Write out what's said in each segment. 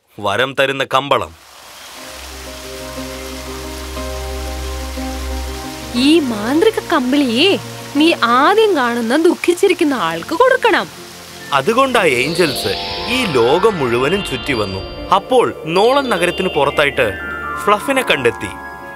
വരം തരുന്ന കമ്പളം ഈ മാന്ത്രിക കമ്പിളിയെ നീ ആദ്യം കാണുന്ന ദുഃഖിച്ചിരിക്കുന്ന ആൾക്ക് കൊടുക്കണം അതുകൊണ്ടാ ഏഞ്ചൽസ് ഈ ലോകം മുഴുവനും ചുറ്റി വന്നു അപ്പോൾ നോളൻ നഗരത്തിന് പുറത്തായിട്ട് ഫ്ലഫിനെ കണ്ടെത്തി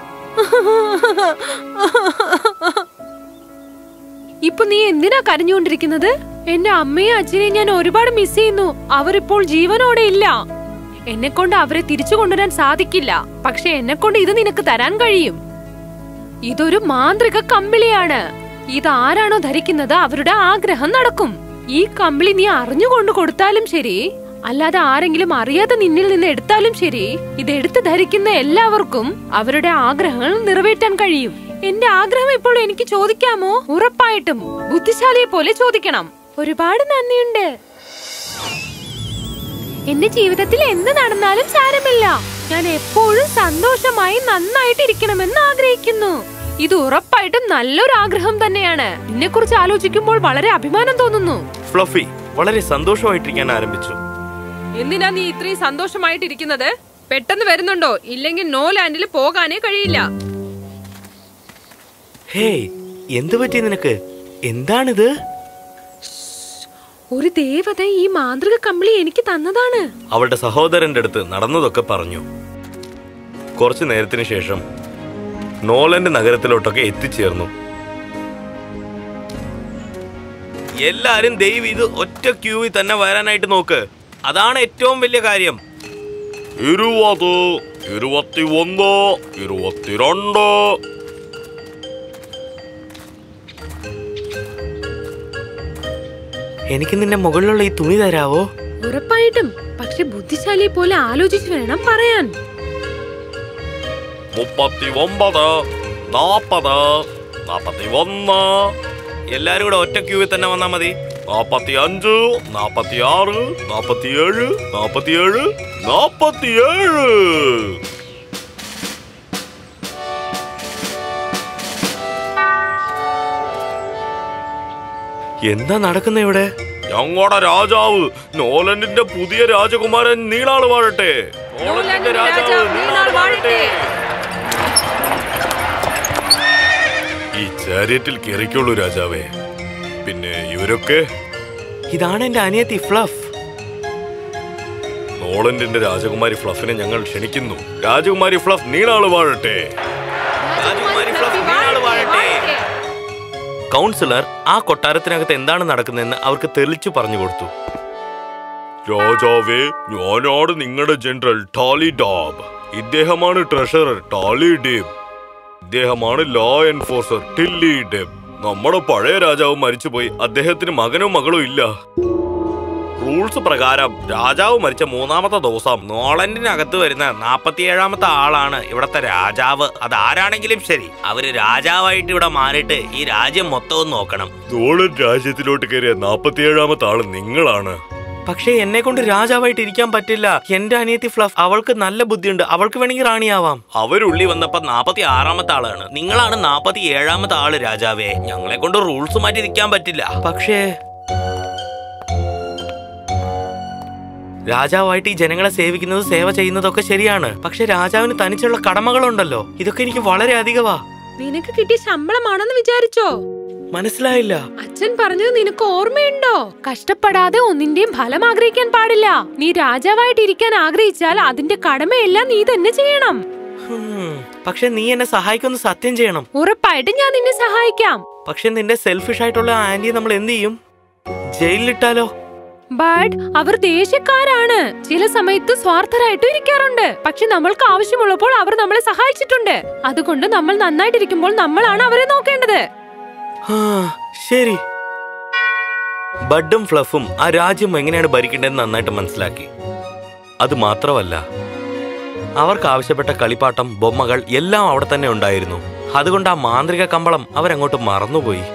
ഇപ്പൊ നീ എന്തിനാ കരഞ്ഞുകൊണ്ടിരിക്കുന്നത് എന്റെ അമ്മയും അച്ഛനെയും ഞാൻ ഒരുപാട് മിസ് ചെയ്യുന്നു അവരിപ്പോൾ ജീവനോടെ ഇല്ല എന്നെ കൊണ്ട് അവരെ തിരിച്ചു കൊണ്ടുവരാൻ സാധിക്കില്ല പക്ഷെ എന്നെ കൊണ്ട് ഇത് നിനക്ക് തരാൻ കഴിയും ഇതൊരു മാന്ത്രിക കമ്പിളിയാണ് ഇത് ആരാണോ ധരിക്കുന്നത് അവരുടെ ആഗ്രഹം നടക്കും ഈ കമ്പിളി നീ അറിഞ്ഞുകൊണ്ട് കൊടുത്താലും ശരി അല്ലാതെ ആരെങ്കിലും അറിയാതെ നിന്നിൽ നിന്ന് എടുത്താലും ശരി ഇത് എടുത്ത് ധരിക്കുന്ന എല്ലാവർക്കും അവരുടെ ആഗ്രഹങ്ങൾ നിറവേറ്റാൻ കഴിയും എന്റെ ആഗ്രഹം ഇപ്പോൾ എനിക്ക് ചോദിക്കാമോ ഉറപ്പായിട്ടും ബുദ്ധിശാലിയെ പോലെ ചോദിക്കണം ഒരുപാട് നന്ദിയുണ്ട് എന്റെ ജീവിതത്തിൽ എന്ത് നടന്നാലും സാരമില്ല ഞാൻ എപ്പോഴും സന്തോഷമായി നന്നായിട്ട് ഇരിക്കണമെന്ന് ആഗ്രഹിക്കുന്നു ഇത് ഉറപ്പായിട്ടും നല്ലൊരു ആഗ്രഹം തന്നെയാണ് നിന്നെ കുറിച്ച് ആലോചിക്കുമ്പോൾ വളരെ അഭിമാനം തോന്നുന്നു ഫ്ലഫി വളരെ സന്തോഷമായിട്ടിരിക്കാൻ ആരംഭിച്ചു എന്തിനാ നീ ഇത്രയും സന്തോഷമായിട്ടിരിക്കുന്നത് പെട്ടെന്ന് വരുന്നുണ്ടോ ഇല്ലെങ്കിൽ നോ ലാൻഡിൽ പോകാനേ കഴിയില്ല ഹേയ് എന്തു പറ്റി നിനക്ക് എന്താണിത് ഒരു ദേവത ഈ മാന്ത്രിക കമ്പിളി എനിക്ക് തന്നതാണ് അവളുടെ സഹോദരന്റെ അടുത്ത് നടന്നതൊക്കെ പറഞ്ഞു കുറച്ചു നേരത്തിന് ശേഷം നോളന്റെ നഗരത്തിലോട്ടൊക്കെ എത്തിച്ചേർന്നു എല്ലാരും ദൈവം ഇത് ഒറ്റ ക്യൂവിൽ തന്നെ വരാനായിട്ട് നോക്ക് അതാണ് ഏറ്റവും വലിയ കാര്യം ഇരുപത് ഇരുപത്തി ഒന്ന് ഇരുപത്തിരണ്ട് എനിക്ക് നിന്റെ മുകളിലുള്ള ഈ തുണി തരാവോ ഉറപ്പായിട്ടും പക്ഷെ ബുദ്ധിശാലിയെ പോലെ ആലോചിച്ച് വേണം പറയാൻ മുപ്പത്തി ഒമ്പത് നാപ്പത് നാപ്പത്തി ഒന്ന് എല്ലാരും കൂടെ ഒറ്റ ക്യൂവിൽ തന്നെ വന്നാ മതി നാപ്പത്തി അഞ്ച് നാപ്പത്തി ആറ് നാപ്പത്തി ഏഴ് നാപ്പത്തി ഏഴ് നാപ്പത്തി ഏഴ് എന്താ നടക്കുന്ന ഇവിടെ ഞങ്ങളുടെ രാജാവ് നോലൻഡിന്റെ പുതിയ രാജകുമാരൻ നീളാള് വാഴട്ടെ നോളണ്ടിന്റെ രാജാവ് നീളാള് വാഴട്ടെ ഈ ചാരിയറ്റിൽ കയറിക്കുള്ളൂ രാജാവേ പിന്നെ ഇവരൊക്കെ ഇതാണ് എന്റെ അനിയത്തി ഫ്ലഫ് നോളണ്ടിന്റെ രാജകുമാരി ഫ്ലഫിനെ ഞങ്ങൾ ക്ഷണിക്കുന്നു രാജകുമാരി ഫ്ലഫ് നീളാള് വാഴട്ടെ രാജകുമാരി ഫ്ലഫ് നീളാള് വാഴട്ടെ കൗൺസിലർ ആ കൊട്ടാരത്തിനകത്ത് എന്താണ് നടക്കുന്നതെന്ന് അവർക്ക് തെളിച്ചു പറഞ്ഞു കൊടുത്തു രാജാവേ ഞാനാണ് നിങ്ങളുടെ ജനറൽ ടാലി ഡാബ് ഇദ്ദേഹമാണ് ട്രഷറർ ടാലി ഡേബ് ഇദ്ദേഹമാണ് ലോ എൻഫോഴ്സർ ടില്ലി ഡെബ് നമ്മുടെ പഴയ രാജാവ് മരിച്ചുപോയി അദ്ദേഹത്തിന് മകനോ മകളോ ഇല്ല റൂൾസ് പ്രകാരം രാജാവ് മരിച്ച മൂന്നാമത്തെ ദിവസം നോളന്റിനകത്ത് വരുന്ന നാപ്പത്തിയേഴാമത്തെ ആളാണ് ഇവിടത്തെ രാജാവ് അതാരാണെങ്കിലും ശരി അവര് രാജാവായിട്ട് ഇവിടെ മാറിയിട്ട് ഈ രാജ്യം മൊത്തവും നോക്കണം നോളൻ രാജ്യത്തിലോട്ട് കയറിയ നാപ്പത്തിയേഴാമത്തെ ആള് നിങ്ങളാണ് പക്ഷേ എന്നെ കൊണ്ട് രാജാവായിട്ട് ഇരിക്കാൻ പറ്റില്ല എന്റെ അനിയത്തി ഫ്ലഫ് അവൾക്ക് നല്ല ബുദ്ധിയുണ്ട് അവൾക്ക് വേണമെങ്കിൽ റാണിയാവാം അവരുള്ളി വന്നപ്പോ നാപ്പത്തി ആറാമത്തെ ആളാണ് നിങ്ങളാണ് നാപ്പത്തി ഏഴാമത്തെ ആള് രാജാവേ ഞങ്ങളെ കൊണ്ട് റൂൾസ് മാറ്റി നിൽക്കാൻ പറ്റില്ല പക്ഷേ രാജാവായിട്ട് ഈ ജനങ്ങളെ സേവിക്കുന്നത് സേവ ചെയ്യുന്നതൊക്കെ ശരിയാണ് പക്ഷെ രാജാവിന് തനിച്ചുള്ള കടമകളുണ്ടല്ലോ ഇതൊക്കെ എനിക്ക് വളരെ അധികമാ നിനക്ക് കിട്ടിയ ശമ്പളമാണെന്ന് വിചാരിച്ചോ മനസ്സിലായില്ല അച്ഛൻ പറഞ്ഞത് നിനക്ക് ഓർമ്മയുണ്ടോ കഷ്ടപ്പെടാതെ ഒന്നിന്റെയും ഫലം ആഗ്രഹിക്കാൻ പാടില്ല നീ രാജാവായിട്ട് ഇരിക്കാൻ ആഗ്രഹിച്ചാൽ അതിന്റെ കടമയെല്ലാം നീ തന്നെ ചെയ്യണം ഹും, പക്ഷെ നീ എന്നെ സഹായിക്കൊന്ന് സത്യം ചെയ്യണം ഉറപ്പായിട്ടും ഞാൻ നിന്നെ സഹായിക്കാം പക്ഷെ നിന്റെ സെൽഫിഷ് ആയിട്ടുള്ള ആന്റിയെ നമ്മൾ എന്ത് ചെയ്യും ജയിലിലിട്ടാലോ ബട്ട് അവർ ദേഷ്യക്കാരാണ് ചില സമയത്ത് സ്വാർത്ഥരായിട്ടും ഇരിക്കാറുണ്ട് പക്ഷെ നമ്മൾക്ക് ആവശ്യമുള്ളപ്പോൾ അവർ നമ്മളെ സഹായിച്ചിട്ടുണ്ട് അതുകൊണ്ട് നമ്മൾ നന്നായിട്ടിരിക്കുമ്പോൾ നമ്മളാണ് അവരെ നോക്കേണ്ടത് ആ, ശരി ബഡും ഫ്ലഫും ആ രാജ്യം എങ്ങനെയാണ് ഭരിക്കേണ്ടതെന്ന് നന്നായിട്ട് മനസ്സിലാക്കി അത് മാത്രമല്ല അവർക്ക് ആവശ്യപ്പെട്ട കളിപ്പാട്ടം ബൊമ്മകൾ എല്ലാം അവിടെ തന്നെ ഉണ്ടായിരുന്നു അതുകൊണ്ട് ആ മാന്ത്രിക കമ്പളം അവരങ്ങോട്ട് മറന്നുപോയി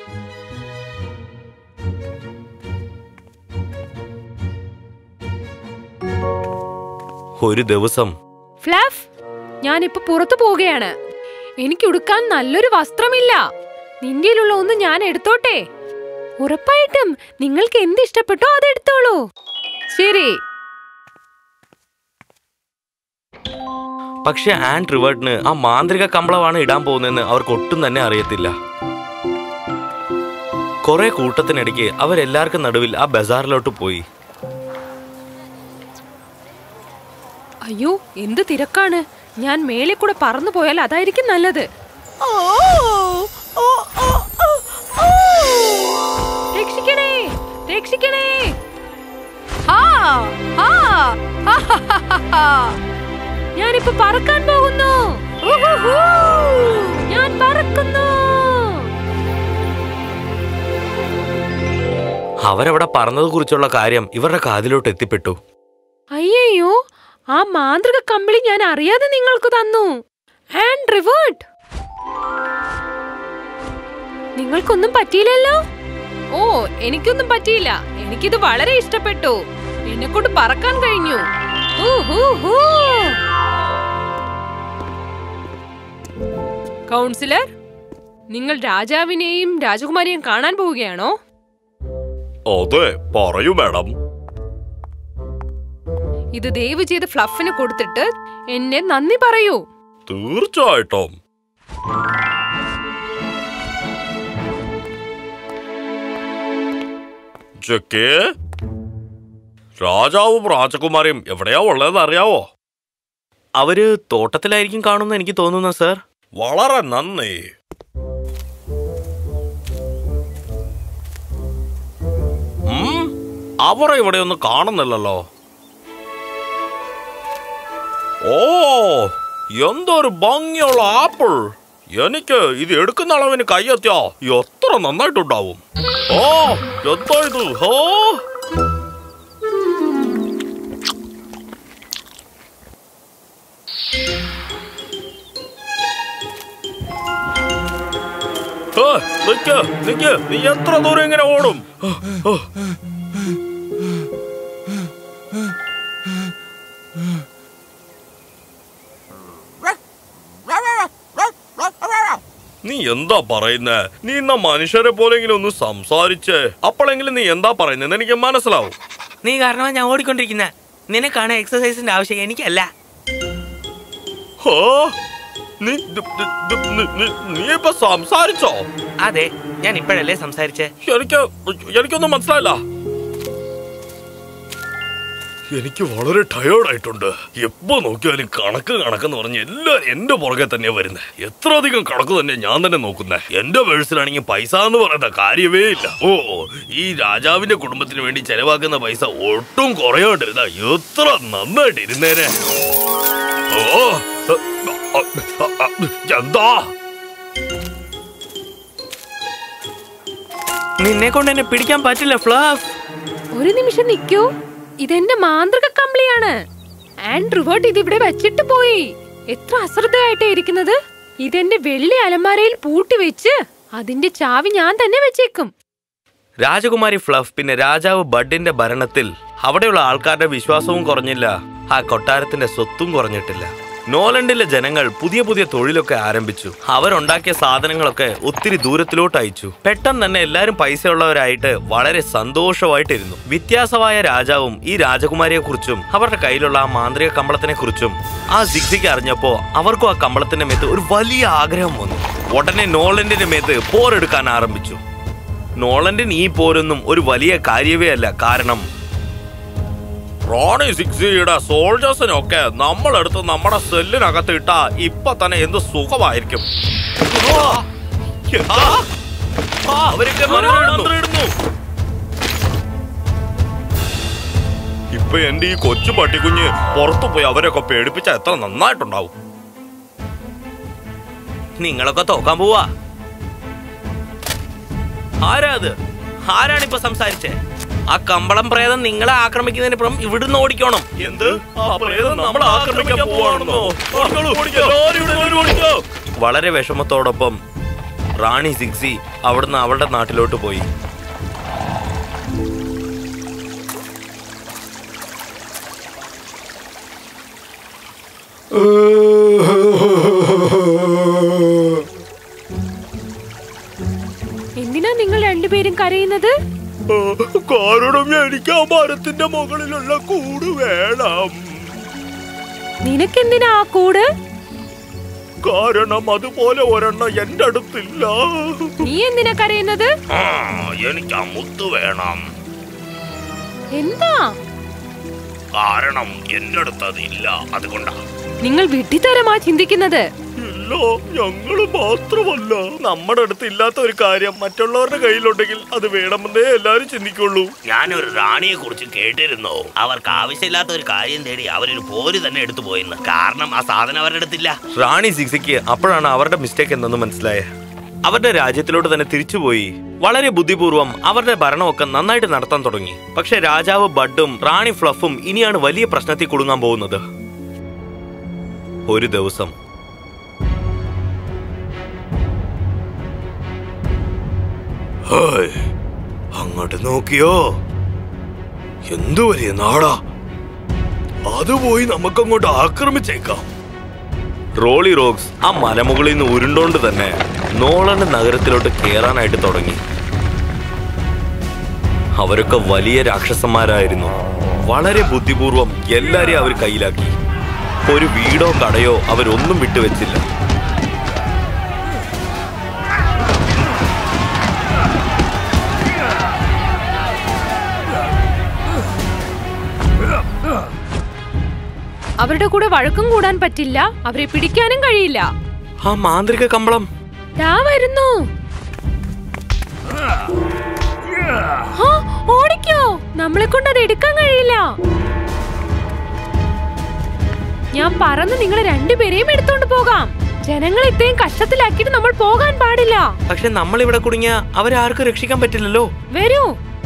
ഒരു ദിവസം ഫ്ലഫ് ഞാനിപ്പോ പുറത്തു പോവുകയാണ് എനിക്ക് ഉടുക്കാൻ നല്ലൊരു വസ്ത്രമില്ല നിന്റെയിലുള്ള ഒന്ന് ഞാൻ എടുത്തോട്ടെ ഉറപ്പായിട്ടും നിങ്ങൾക്ക് എന്ത് ഇഷ്ടപ്പെട്ടോ അത് എടുത്തോളൂ ശരി പക്ഷെ ആൻ ട്രിവേർട്ടിന് ആ മാന്ത്രിക കമ്പളമാണ് ഇടാൻ പോകുന്നതെന്ന് അവർക്ക് ഒട്ടും തന്നെ അറിയത്തില്ല കുറെ കൂട്ടത്തിനിടയ്ക്ക് അവരെല്ലാവർക്കും നടുവിൽ ആ ബസാറിലോട്ട് പോയി അയ്യോ എന്ത് തിരക്കാണ് ഞാൻ മേലെ കൂടെ പറന്നു പോയാൽ അതായിരിക്കും നല്ലത് രക്ഷിക്കണേ രക്ഷിക്കണേ ആ, ആ, ആ, ഹ, ഹ, ഹ, ഹ. ഞാനിപ്പോ പറക്കാൻ പോകുന്നു ഉഹുഹു. ഞാൻ പറക്കുന്നു അവരവിടെ പറഞ്ഞത് കുറിച്ചുള്ള കാര്യം ഇവരുടെ കാതിലോട്ട് എത്തിപ്പെട്ടു അയ്യയ്യോ ആ മാന്ത്രിക കമ്പിളി ഞാൻ അറിയാതെ നിങ്ങൾക്ക് തന്നു ആൻഡ് റിവേർട്ട് നിങ്ങൾക്കൊന്നും പറ്റിയില്ലല്ലോ ഓ എനിക്കൊന്നും പറ്റിയില്ല എനിക്കിത് വളരെ ഇഷ്ടപ്പെട്ടു എന്നെ കൊണ്ട് പറക്കാൻ കഴിഞ്ഞു ഹൂ, ഹൂ, ഹൂ. കൗൺസിലർ നിങ്ങൾ രാജാവിനെയും രാജകുമാരിയെയും കാണാൻ പോവുകയാണോ അതെ പറയൂ മാഡം ഇത് ദയവ് ചെയ്ത് ഫ്ലഫിന് കൊടുത്തിട്ട് എന്നെ നന്ദി പറയൂ തീർച്ചയായിട്ടും ജക്കേ രാജാവും രാജകുമാരിയും എവിടെയാ ഉള്ളതെന്ന് അറിയാവോ അവര് തോട്ടത്തിലായിരിക്കും കാണുമെന്ന് എനിക്ക് തോന്നുന്നു സർ വളരെ നന്ദി ഉം, അവരെ ഇവിടെ ഒന്നും കാണുന്നില്ലല്ലോ ഓ എന്തൊരു ഭംഗിയുള്ള ആപ്പിൾ എനിക്ക് ഇത് എടുക്കുന്ന അളവിന് കയ്യെത്തിയാ എത്ര നന്നായിട്ടുണ്ടാവും ഓ എന്താ ഇത് ഹോ ഹേ, നിക്ക് നിക്ക് നീ എത്ര ദൂരം ഇങ്ങനെ ഓടും നീ എന്താ പറയുന്നേ നീ ഇന്ന മനുഷ്യരെ പോലെങ്കിലും ഒന്ന് സംസാരിച്ചേ അപ്പോഴെങ്കിലും നീ എന്താ പറയുന്നത് എനിക്ക് മനസ്സിലാവും നീ കാരണമാണ് ഞാൻ ഓടിക്കൊണ്ടിരിക്കുന്ന നിനക്കാണ് എക്സസൈസിന്റെ ആവശ്യം എനിക്കല്ല ഹോ, നീ ദ്- ദ്- ദ്- നി- നി- നീ ഇപ്പൊ സംസാരിച്ചോ അതെ ഞാൻ ഇപ്പോഴല്ലേ സംസാരിച്ചേ എനിക്ക് എനിക്കൊന്നും മനസ്സിലായില്ല എനിക്ക് വളരെ ടയേർഡ് ആയിട്ടുണ്ട് എപ്പോ നോക്കിയാലും കണക്ക് കണക്കെന്ന് പറഞ്ഞ് എല്ലാരും എന്റെ പുറകെ തന്നെയാ വരുന്നത് എത്ര അധികം കണക്ക് തന്നെ ഞാൻ തന്നെ നോക്കുന്നത് എന്റെ പേഴ്സിലാണെങ്കിൽ പൈസ എന്ന് പറയുന്ന കാര്യമേ ഇല്ല ഓ ഈ രാജാവിന്റെ കുടുംബത്തിന് വേണ്ടി ചെലവാക്കുന്ന പൈസ ഒട്ടും കുറയാണ്ടിരുന്ന എത്ര നന്നായിട്ട് ഇരുന്നേനെ ഓ എന്താ നിന്നെ കൊണ്ട് എന്നെ പിടിക്കാൻ പറ്റില്ല ഫ്ലാഫ് ഒരു നിമിഷം നിൽക്കൂ ഇതെന്റെ മാന്ത്രിക കമ്പിളിയാണ് ആൻഡ് റിവേർട്ട് ഇതിവിടെ വെച്ചിട്ട് പോയി എത്ര അശ്രദ്ധയായിട്ടാ ഇരിക്കുന്നത് ഇതെന്റെ വെള്ളി അലമാരയിൽ പൂട്ടി വെച്ച് അതിന്റെ ചാവി ഞാൻ തന്നെ വെച്ചേക്കും രാജകുമാരി ഫ്ലഫ് പിന്നെ രാജാവ് ബഡിന്റെ ഭരണത്തിൽ അവിടെയുള്ള ആൾക്കാരുടെ വിശ്വാസവും കുറഞ്ഞില്ല ആ കൊട്ടാരത്തിന്റെ സ്വത്തും കുറഞ്ഞിട്ടില്ല നോലണ്ടിലെ ജനങ്ങൾ പുതിയ പുതിയ തൊഴിലൊക്കെ ആരംഭിച്ചു അവരുണ്ടാക്കിയ സാധനങ്ങളൊക്കെ ഒത്തിരി ദൂരത്തിലോട്ട് അയച്ചു പെട്ടെന്ന് തന്നെ എല്ലാരും പൈസയുള്ളവരായിട്ട് വളരെ സന്തോഷമായിട്ടിരുന്നു വ്യത്യാസമായ രാജാവും ഈ രാജകുമാരിയെ കുറിച്ചും അവരുടെ കയ്യിലുള്ള ആ മാന്ത്രിക കമ്പളത്തിനെ കുറിച്ചും ആ സിക്സിക്ക് അറിഞ്ഞപ്പോ അവർക്കും ആ കമ്പളത്തിന്റെ മേത്ത് ഒരു വലിയ ആഗ്രഹം വന്നു ഉടനെ നോളണ്ടിന്റെ മേത്ത് പോരെടുക്കാൻ ആരംഭിച്ചു നോളണ്ടിന് ഈ പോരൊന്നും ഒരു വലിയ കാര്യവേ അല്ല കാരണം റോണി സിക്സിയുടെ സോൾജേഴ്സിനൊക്കെ നമ്മളെടുത്ത് നമ്മുടെ സെല്ലിനകത്ത് ഇട്ടാ ഇപ്പൊ തന്നെ എന്ത് സുഖമായിരിക്കും ആ! ആ! ആ, അവരൊക്കെ മന്ത്രിടുന്നു. ഇപ്പൊ എന്റെ ഈ കൊച്ചു പട്ടിക്കുഞ്ഞ് പുറത്തു പോയി അവരൊക്കെ പേടിപ്പിച്ച എത്ര നന്നായിട്ടുണ്ടാവും നിങ്ങളൊക്കെ തോക്കാൻ പോവാ ആരാ അത് ആരാണിപ്പോ സംസാരിച്ചേ ആ കമ്പളം പ്രേതം നിങ്ങളെ ആക്രമിക്കുന്നതിനപ്പുറം ഇവിടുന്ന് ഓടിക്കണം എന്ത് ആ പ്രേതം നമ്മളെ ആക്രമിക്കാൻ പോവാണെന്നോ ഓടിക്കോളൂ, എല്ലാവരും ഇവിടെ വരൂ, ഓടിക്കോ. വളരെ വിഷമത്തോടൊപ്പം റാണി സിക്സി അവിടുന്ന് അവളുടെ നാട്ടിലോട്ട് പോയി എന്തിനാ നിങ്ങൾ രണ്ടുപേരും കരയുന്നത് ആ, കാരണം എനിക്ക് ആ മരത്തിന്റെ മുകളിലുള്ള കൂട് വേണം നിനക്കെന്തിനാ ആ കൂട് കാരണം അതുപോലെ ഒരെണ്ണം എന്റെ അടുത്തില്ല നീ എന്തിനാ കരയുന്നത് ആ, എനിക്ക് ആ മുത്ത് വേണം എന്താ കാരണം എന്റെ അടുത്ത് അതില്ല അതുകൊണ്ടാ നിങ്ങൾ വിഡ്ഢിത്തരമാ ചിന്തിക്കുന്നത് ഇല്ല ഞങ്ങള് മാത്രമല്ല നമ്മുടെ അടുത്ത് ഇല്ലാത്ത ഒരു കാര്യം മറ്റുള്ളവരുടെ കയ്യിലുണ്ടെങ്കിൽ അത് വേണമെന്നേ എല്ലാരും ചിന്തിക്കുള്ളൂ ഞാനൊരു റാണിയെ കുറിച്ച് കേട്ടിരുന്നു അവർക്ക് ആവശ്യമില്ലാത്ത ഒരു കാര്യം തേടി അവരൊരു പോര് തന്നെ എടുത്തു പോയെന്ന് കാരണം ആ സാധനം അവരുടെ അടുത്തില്ല റാണി സിക്സിക്ക് അപ്പോഴാണ് അവരുടെ മിസ്റ്റേക്ക് എന്തെന്ന് മനസ്സിലായത് അവരുടെ രാജ്യത്തിലോട്ട് തന്നെ തിരിച്ചുപോയി വളരെ ബുദ്ധിപൂർവം അവരുടെ ഭരണമൊക്കെ നന്നായിട്ട് നടത്താൻ തുടങ്ങി പക്ഷെ രാജാവ് ബഡും റാണി ഫ്ലഫും ഇനിയാണ് വലിയ പ്രശ്നത്തിൽ കുടുങ്ങാൻ പോകുന്നത് ഒരു ദിവസം ഹായ് അങ്ങോട്ട് നോക്കിയോ എന്തു വലിയ നാടാ അത് പോയി നമുക്കങ്ങോട്ട് ആക്രമിച്ചേക്കാം റോളി റോക്സ് ആ മലമുകളിൽ നിന്ന് ഉരുണ്ടോണ്ട് തന്നെ നോളണ്ട് നഗരത്തിലോട്ട് കയറാനായിട്ട് തുടങ്ങി അവരൊക്കെ വലിയ രാക്ഷസന്മാരായിരുന്നു വളരെ ബുദ്ധിപൂർവം എല്ലാരെയും അവർ കയ്യിലാക്കി ഒരു വീടോ കടയോ അവരൊന്നും വിട്ടുവെച്ചില്ല അവരുടെ കൂടെ വഴക്കും കൂടാൻ പറ്റില്ല അവരെ പിടിക്കാനും കഴിയില്ല ആ മാന്ത്രിക കമ്പളം ദാ വരുന്നു ആ, ഓടിക്കോ നമ്മളെ കൊണ്ട് അത് എടുക്കാൻ കഴിയില്ല ഞാൻ പറന്ന് നിങ്ങളെ രണ്ടുപേരെയും എടുത്തോണ്ട് പോകാം ജനങ്ങളെ ഇത്രയും കഷ്ടത്തിലാക്കിയിട്ട് നമ്മൾ പോകാൻ പാടില്ല പക്ഷെ നമ്മൾ ഇവിടെ കുടുങ്ങിയ അവരെ ആർക്കും രക്ഷിക്കാൻ പറ്റില്ലല്ലോ വരൂ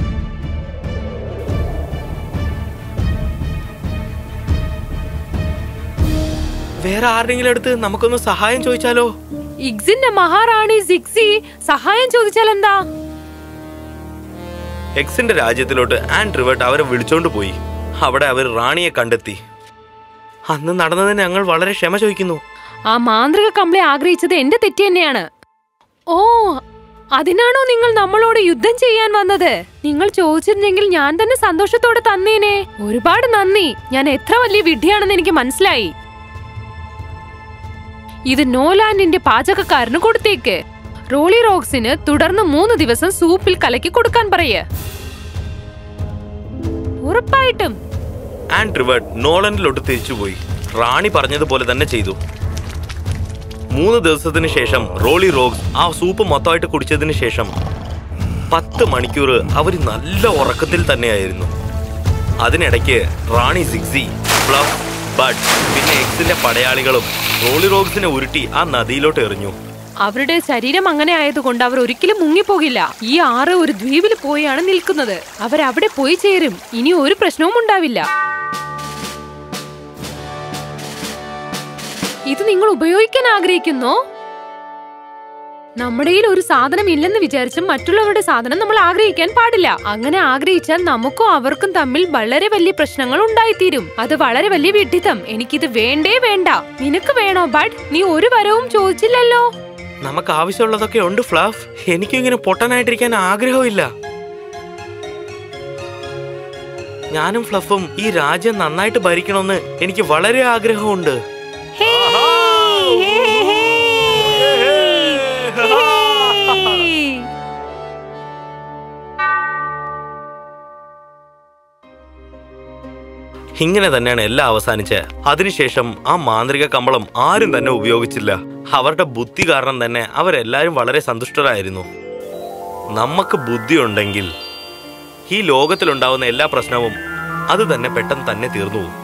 വേറെ ആരുടെങ്കിലും അടുത്ത് നമുക്കൊന്ന് സഹായം ചോദിച്ചാലോ ഇഗ്സിന്റെ മഹാറാണി സിക്സി സഹായം ചോദിച്ചാൽ എന്താ എക്സിന്റെ രാജ്യത്തിലോട്ട് ആൻഡ് റിവേർട്ട് അവരെ വിളിച്ചോണ്ട് പോയി അവിടെ അവർ റാണിയെ കണ്ടെത്തി അന്ന് നടന്നതിന് ഞങ്ങൾ വളരെ ക്ഷമ ചോദിക്കുന്നു ആ മാന്ത്രിക കമ്പളെ ആഗ്രഹിച്ചത് എന്റെ തെറ്റ് തന്നെയാണ് ഓ അതിനാണോ നിങ്ങൾ നമ്മളോട് യുദ്ധം ചെയ്യാൻ വന്നത് നിങ്ങൾ ചോദിച്ചിരുന്നെങ്കിൽ ഞാൻ തന്നെ സന്തോഷത്തോടെ തന്നേനെ ഒരുപാട് നന്ദി ഞാൻ എത്ര വലിയ വിഡ്ഢിയാണെന്ന് എനിക്ക് മനസ്സിലായി ഇത് നോലാൻഡിന്റെ പാചകക്കാരന് കൊടുത്തേക്ക് റോളി റോക്സിന് തുടർന്ന് മൂന്ന് ദിവസം സൂപ്പിൽ കലക്കി കൊടുക്കാൻ പറയ് ഉറപ്പായിട്ടും ആൻഡ് റിവേർട്ട് നോളൻഡിലോട്ട് തിരിച്ചുപോയി റാണി പറഞ്ഞതുപോലെ തന്നെ ചെയ്തു മൂന്ന് ദിവസത്തിന് ശേഷം റോളി റോഗ്സ് ആ സൂപ്പ് മൊത്തമായിട്ട് കുടിച്ചതിന് ശേഷം പത്ത് മണിക്കൂർ അവർ നല്ല ഉറക്കത്തിൽ തന്നെയായിരുന്നു അതിനിടയ്ക്ക് റാണി സിക്സി ഫ്ലഫ് ബഡ് പിന്നെ എക്സിന്റെ പടയാളികളും റോളി റോഗ്സിനെ ഉരുട്ടി ആ നദിയിലോട്ട് എറിഞ്ഞു അവരുടെ ശരീരം അങ്ങനെ ആയതുകൊണ്ട് അവർ ഒരിക്കലും മുങ്ങിപ്പോകില്ല ഈ ആറ് ഒരു ദ്വീപിൽ പോയാണ് നിൽക്കുന്നത് അവരവിടെ പോയി ചേരും ഇനി ഒരു പ്രശ്നവും ഉണ്ടാവില്ല ഇത് നിങ്ങൾ ഉപയോഗിക്കാൻ ആഗ്രഹിക്കുന്നോ നമ്മുടെ കയ്യിൽ ഒരു സാധനം ഇല്ലെന്ന് വിചാരിച്ചും മറ്റുള്ളവരുടെ സാധനം നമ്മൾ ആഗ്രഹിക്കാൻ പാടില്ല അങ്ങനെ ആഗ്രഹിച്ചാൽ നമുക്കും അവർക്കും തമ്മിൽ വളരെ വലിയ പ്രശ്നങ്ങൾ ഉണ്ടായിത്തീരും അത് വളരെ വലിയ വിഡിത്തം എനിക്കിത് വേണ്ടേ വേണ്ട നിനക്ക് വേണോ ബഡ് നീ ഒരു വരവും ചോദിച്ചില്ലല്ലോ നമുക്ക് ആവശ്യമുള്ളതൊക്കെ ഉണ്ട് ഫ്ലഫ് എനിക്കും ഇങ്ങനെ പൊട്ടനായിട്ടിരിക്കാൻ ആഗ്രഹമില്ല ഞാനും ഫ്ലഫും ഈ രാജ്യം നന്നായിട്ട് ഭരിക്കണമെന്ന് എനിക്ക് വളരെ ആഗ്രഹമുണ്ട് ഇങ്ങനെ തന്നെയാണ് എല്ലാം അവസാനിച്ച് അതിനുശേഷം ആ മാന്ത്രിക കമ്പളം ആരും തന്നെ ഉപയോഗിച്ചില്ല അവരുടെ ബുദ്ധി കാരണം തന്നെ അവരെല്ലാരും വളരെ സന്തുഷ്ടരായിരുന്നു നമുക്ക് ബുദ്ധിയുണ്ടെങ്കിൽ ഈ ലോകത്തിലുണ്ടാവുന്ന എല്ലാ പ്രശ്നവും അത് തന്നെ പെട്ടെന്ന് തന്നെ തീർന്നു പോകും